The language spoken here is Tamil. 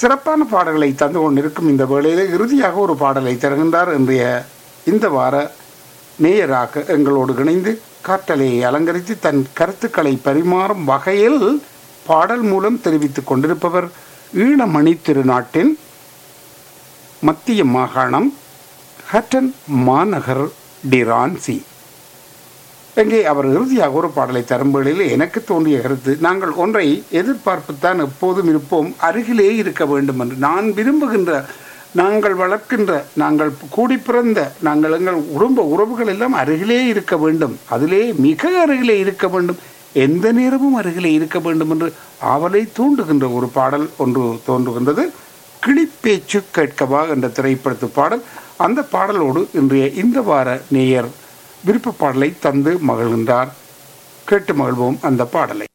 சிறப்பான பாடல்களை தந்து கொண்டிருக்கும் இந்த வேளையிலே இறுதியாக ஒரு பாடலை தருகின்றார் இன்றைய இந்த வார நேயராக எங்களோடு இணைந்து காற்றலையை அலங்கரித்து தன் கருத்துக்களை பரிமாறும் வகையில் பாடல் மூலம் தெரிவித்துக் கொண்டிருப்பவர் ஈழமணி திருநாட்டின் மத்திய மாகாணம் ஹட்டன் மாநகர் டிரான்சி எங்கே அவர் இறுதியாக ஒரு பாடலை தரும் வேளையில் எனக்கு தோன்றிய கருத்து நாங்கள் ஒன்றை எதிர்பார்ப்புத்தான் எப்போதும் இருப்போம் அருகிலே இருக்க வேண்டும் என்று நான் விரும்புகின்ற நாங்கள் வளர்க்கின்ற நாங்கள் கூடி பிறந்த நாங்கள் எங்கள் குடும்ப உறவுகள் எல்லாம் அருகிலே இருக்க வேண்டும் அதிலே மிக அருகிலே இருக்க வேண்டும் எந்த நேரமும் அருகிலே இருக்க வேண்டும் என்று ஆவலை தூண்டுகின்ற ஒரு பாடல் ஒன்று தோன்றுகின்றது கிளிப்பேச்சு கேட்கவா என்ற திரைப்படத்து பாடல் அந்த பாடலோடு இன்றைய இந்த வார நேயர் விருப்ப பாடலை தந்து மகிழ்கின்றார் கேட்டு மகிழ்வோம் அந்த பாடலை